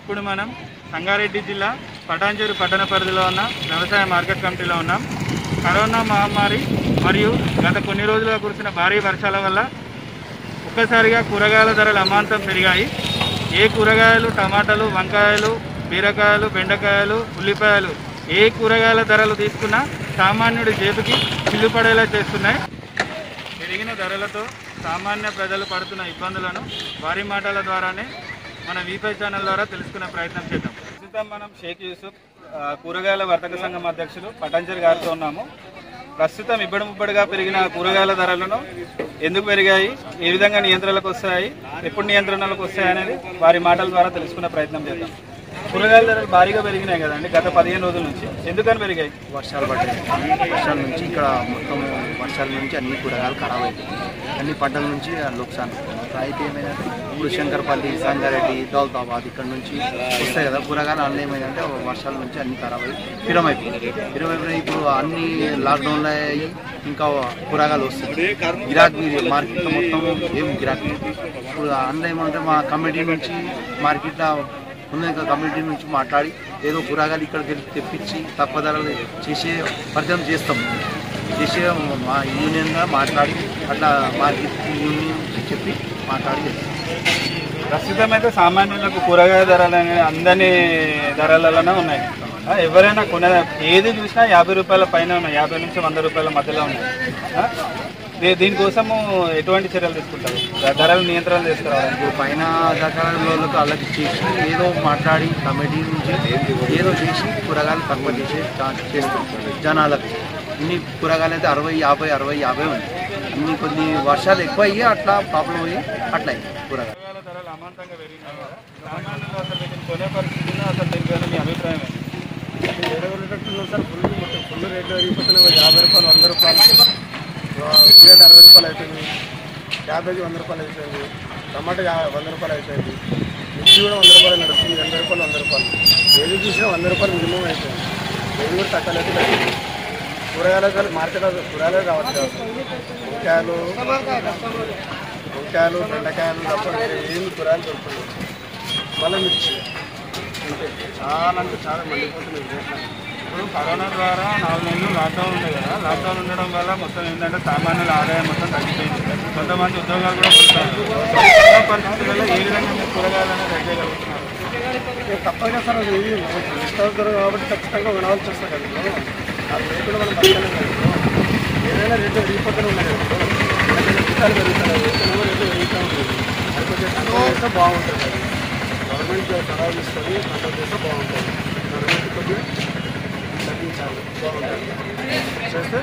ఇప్పుడు మనం సంగారెడ్డి జిల్లా పటాంచేరు పట్టణ పరిధిలో ఉన్న వ్యవసాయ మార్కెట్ కమిటీలో ఉన్నాం కరోనా మహమ్మారి మరియు గత కొన్ని రోజులుగా కురిసిన భారీ వర్షాల వల్ల ఒక్కసారిగా కూరగాయల ధరలు అమాంతం పెరిగాయి ఏ కూరగాయలు టమాటాలు వంకాయలు బీరకాయలు బెండకాయలు ఉల్లిపాయలు ఏ కూరగాయల ధరలు తీసుకున్నా సామాన్యుడి జేబుకి చిల్లు పడేలా చేస్తున్నాయి పెరిగిన ధరలతో సామాన్య ప్రజలు పడుతున్న ఇబ్బందులను వారి మాటల ద్వారానే మన వీపై ఛానల్ ద్వారా తెలుసుకునే ప్రయత్నం చేద్దాం ప్రస్తుతం మనం షేక్ యూసుఫ్ ఆ, కూరగాయల వర్తక సంఘం అధ్యక్షులు పటంజర్ గారితో ఉన్నాము ప్రస్తుతం ఇబ్బడి ముబ్బడిగా పెరిగిన కూరగాయల ధరలను ఎందుకు పెరిగాయి ఏ విధంగా నియంత్రణలకు వస్తాయి ఎప్పుడు నియంత్రణలకు వస్తాయి అనేది వారి మాటల ద్వారా తెలుసుకునే ప్రయత్నం చేద్దాం కూరగాయల ధరలు భారీగా పెరిగినాయి కదండి గత పదిహేను రోజుల నుంచి ఎందుకని పెరిగాయి వర్షాలు పడ్డాయి వర్షాల నుంచి ఇక్కడ మొత్తం వర్షాల నుంచి అన్ని కూరగాయలు ఖరాబ్ అయిపోయి అన్ని పంటల నుంచి లుక్సాన్ అయితే ఏమైందంటే ఇప్పుడు శంకరపల్లి సంగారెడ్డి దౌలతాబాద్ ఇక్కడ నుంచి వస్తాయి కదా కూరగాయలు అన్నీ ఏమైందంటే వర్షాల నుంచి అన్ని ఖరాబ్ అయ్యి పిరమైపోయి పిరమైపోయినాయి ఇప్పుడు అన్ని లాక్డౌన్లో అయ్యి ఇంకా కూరగాయలు వస్తాయి గిరాకీ మార్కెట్లో మొత్తం ఏం గిరాకీ లేదు. ఇప్పుడు అందులో ఏమంటే మా కమిటీ నుంచి మార్కెట్లో ఉన్న కమ్యూనిటీ నుంచి మాట్లాడి ఏదో కూరగాయలు ఇక్కడికి వెళ్ళి తెప్పించి తక్కువ ధరలు చేసే పరిచయం చేస్తాం చేసే మా యూనియన్గా మాట్లాడి అట్లా మార్కెట్ యూనియన్ చెప్పి మాట్లాడి చేస్తాం ప్రస్తుతం అయితే సామాన్యులకు కూరగాయ ధరలు అనేవి అందని ధరలలోనే ఉన్నాయి ఆ, ఎవరైనా కొనే ఏది చూసినా యాభై రూపాయల పైన ఉన్నాయి యాభై నుంచి వంద రూపాయల మధ్యలో ఉన్నాయి ఆ, దీ- దీనికోసము ఎటువంటి చర్యలు తీసుకుంటారు ధ- ధరల నియంత్రణ తీసుకురావాలి ఇప్పుడు పైన అధికారులకు వాళ్ళకి చేసి ఏదో మాట్లాడి కమిటీ నుంచి ఏదో చేసి కూరగాయలు తక్కువ చేసి ఛాన్స్ చేస్తాం జనాలకు ఇన్ని కూరగాయలు అయితే అరవై యాభై అరవై యాభై ఉంది ఇన్ని కొన్ని వర్షాలు ఎక్కువ అయ్యి అట్లా ప్రాబ్లం అయ్యి అట్లా అయింది కూరగాయలు కూరగాయల ధరలు అమాంతంగా పెరిగినాయి కదా సామాన్యులు అసలు వీటిని కొనే పరిస్థితిలో అసలు దీనిపైన మీ అభిప్రాయం ఏంటి? ఎరగొట్టేటట్టున్నాం సార్ ఫుల్ మొత్తం ఫుల్ రేట్లు పెరిగిపోతున్నాయి యాభై రూపాయలు వంద రూపాయలు ఉల్లిగడ్డ అరవై రూపాయలు అయిపోయింది క్యాబేజీ వంద రూపాయలు అయిపోయింది టమాటా యా- వంద రూపాయలు అయిపోయింది మిర్చి కూడా వంద రూపాయలు నడుస్తుంది ఎనభై రూపాయలు వంద రూపాయలు ఏది చూసినా వంద రూపాయలు మినిమం అయిపోయింది ఏది కూడా తక్కువ లేదు కూరగాయలు కానీ మార్కెట్ కూరగాయలు రావట్లేదు అసలు. వంకాయలు వంకాయలు బెండకాయలు తప్ప వేరే ఏమి కూరగాయలు దొరుకుతుంది మళ్ళీ మిర్చి అంతే చాలా అంటే చాలా మండిపోతున్నాయి రేట్లు. ఇప్పుడు కరోనా ద్వారా నాలుగు నెలలు లాక్డౌన్ ఉంది కదా లాక్డౌన్ ఉండడం వల్ల మొత్తం ఏంటంటే సామాన్యుల ఆదాయం మొత్తం తగ్గిపోయింది కొంతమంది ఉద్యోగాలు కూడా పోతున్నారు ఈ పరిస్థితులలో ఏ విధంగా మీరు కూరగాయలు అనేది రేట్ చేయగలుగుతున్నారు ఇక తప్పగా సార్ అది ఏది ఇష్టపడతారు కాబట్టి ఖచ్చితంగా వినాల్సి వస్తుంది కదా ఇప్పుడు. ఆ రేట్లు మనం బతకలేం కదా ఇప్పుడు. ఏదైనా రేట్లు పెరిగిపోతూనే ఉన్నాయి కదా ఇప్పుడు. ఏదైనా జీతాలు పెరుగుతున్నాయి వేతనం రేట్లు పెరుగుతూ ఉంటుంది అది కొంచెం కంట్రోల్ చేస్తే బాగుంటుంది అది. గవర్నమెంట్ ఖరాబ్ చేసుకొని కంట్రోల్ చేస్తే బాగుంటుంది గవర్నమెంట్ కొద్దిగా తగ్గించాలి బాగుంటుంది చేస్తే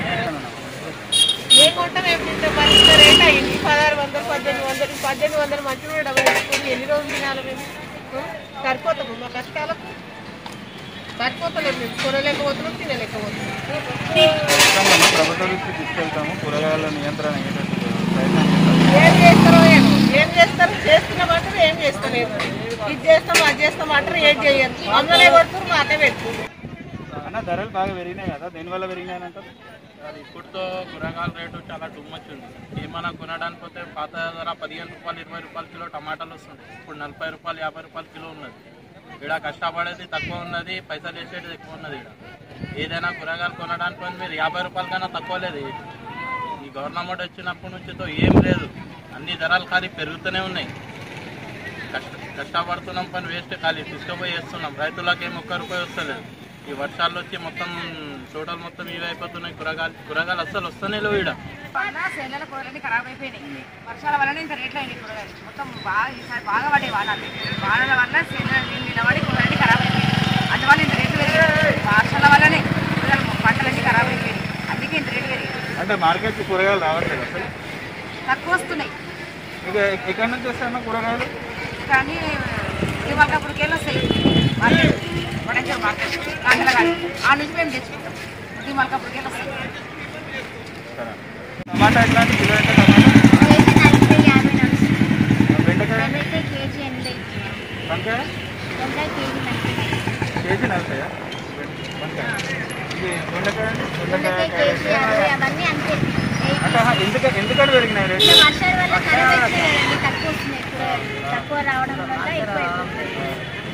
ఏ కొంటాం ఎప్పుడు పరిస్థితి రేట్ అయింది పదహారు వందలు పద్దెనిమిది వందలు పద్దెనిమిది వందలు మంచి కూడా డబ్బులు పెట్టుకుని ఎన్ని రోజులు తినాలి మేము ఆ? సరిపోతాము మా కష్టాలకు సరిపోతలేదు మేము కొనలేకపోతున్నాం తినలేకపోతున్నాం మొత్తం మనం ప్రభుత్వ దృష్టికి తీసుకెళ్తాము కూరగాయల నియంత్రణ అయ్యేటట్టు ప్రయత్నం చేస్తాము ఏం చేస్తారో ఏమో ఏం చేస్తారు చేస్తున్నామంటారు ఏం చేస్తలేదు ఇది చేస్తాం అది చేస్తాం అంటారు ఏం చేయరు అందులోనే కొడుతున్నారు మాటే పెట్టుకుంటారు అన్న ధరలు బాగా పెరిగినాయి కదా దేనివల్ల పెరిగినాయి అంటారు అది ఇప్పుడుతో కూరగాయల రేటు చాలా టూ మచ్ ఉంది ఏమైనా కొనడానికి పోతే పాత ధర పదిహేను రూపాయలు ఇరవై రూపాయల కిలో టమాటాలు వస్తుంది ఇప్పుడు నలభై రూపాయలు యాభై రూపాయల కిలో ఉన్నది ఇక్కడ కష్టపడేది తక్కువ ఉన్నది పైసలు వేసేది ఎక్కువ ఉన్నది ఇక్కడ ఏదైనా కూరగాయలు కొనడానికి పోతే మీరు యాభై రూపాయల కన్నా తక్కువ లేదు ఈ గవర్నమెంట్ వచ్చినప్పటి నుంచితో ఏం లేదు అన్ని ధరలు ఖాళీ పెరుగుతూనే ఉన్నాయి కష్ట కష్టపడుతున్నాం పని వేస్ట్ ఖాళీ తీసుకుపోయి వేస్తున్నాం రైతులకు ఏం ఒక్క రూపాయి వస్తలేదు ఈ వర్షాలు వచ్చి మొత్తం టోటల్ మొత్తం ఇవి అయిపోతున్నాయి కూరగాయలు కూరగాయలు అస్సలు వస్తూనే లేవు ఈడ సేలల కూరలన్నీ ఖరాబ్ అయిపోయినాయి వర్షాల వల్లనే ఇంత రేట్లు అయినాయి కూరగాయలు మొత్తం బాగా ఈసారి బాగా పడే వానాలు వానల వల్ల సేలలు నీళ్ళు నిలబడి కూరలన్నీ ఖరాబ్ అయిపోయినాయి అందువల్ల ఇంత రేట్లు పెరిగాయి వర్షాల వల్లనే కూరగాయలు పంటలన్నీ ఖరాబ్ అయిపోయినాయి అందుకే ఇంత రేట్లు పెరిగాయి అంటే మార్కెట్కి కూరగాయలు రావట్లేదు అసలు తక్కువ వస్తున్నాయి ఇక ఎక్కడి నుంచి వస్తాయన్న కూరగాయలు కానీ ఇవాళకప్పుడుకి వెళ్ళి వస్తాయి మార్కెట్ వడంచర్ మార్కెట్ కాంటల కానీ ఆ నుంచి మేము తెచ్చుకుంటాం ఇవాళకప్పుడుకి వెళ్ళి వస్తాయి సరే. టమాటా ఎట్లాంటి కిలో ఎంత టమాటా నలభై యాభై నడుస్తుంది బెండకాయ బెండకాయ కేజీ ఎనభై వంకాయ వంకాయ కేజీ నలభై కేజీ నలభైయా వంకాయ ఇది దొండకాయ అండి? దొండకాయ బెండకాయ కేజీ యాభై అవన్నీ అంతే ఎయిటీ. అంటే ఆహా, ఎందుక ఎందుకని పెరిగినాయి రేట్లు ఇట్లా వర్షాల వల్ల ఖరాబ్ అయిపోయాయండి తక్కువ వస్తున్నాయి కూరగాయలు తక్కువ రావడం వల్ల ఎక్కువ అయిపోతుంది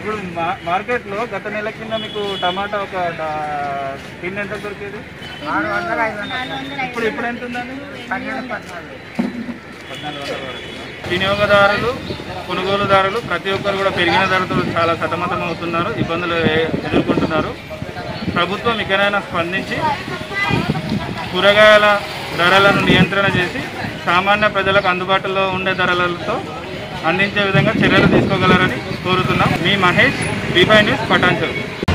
ఇప్పుడు మా- మార్కెట్లో గత నెల కింద మీకు టమాటా ఒక డా- టిన్ ఎంత దొరికేది నాలుగు వందల ఐదు ఇప్పుడు ఇప్పుడు ఎంత ఉందండి పద్నాలుగు వందల వరకు. వినియోగదారులు కొనుగోలుదారులు ప్రతి ఒక్కరు కూడా పెరిగిన ధరతో చాలా సతమతం అవుతున్నారు ఇబ్బందులు ఎ- ఎదుర్కొంటున్నారు ప్రభుత్వం ఇకనైనా స్పందించి కూరగాయల ధరలను నియంత్రణ చేసి సామాన్య ప్రజలకు అందుబాటులో ఉండే ధరలతో అందించే విధంగా చర్యలు తీసుకోగలరని కోరుతున్నాం మీ మహేష్ బీఫై న్యూస్ పటాన్చర్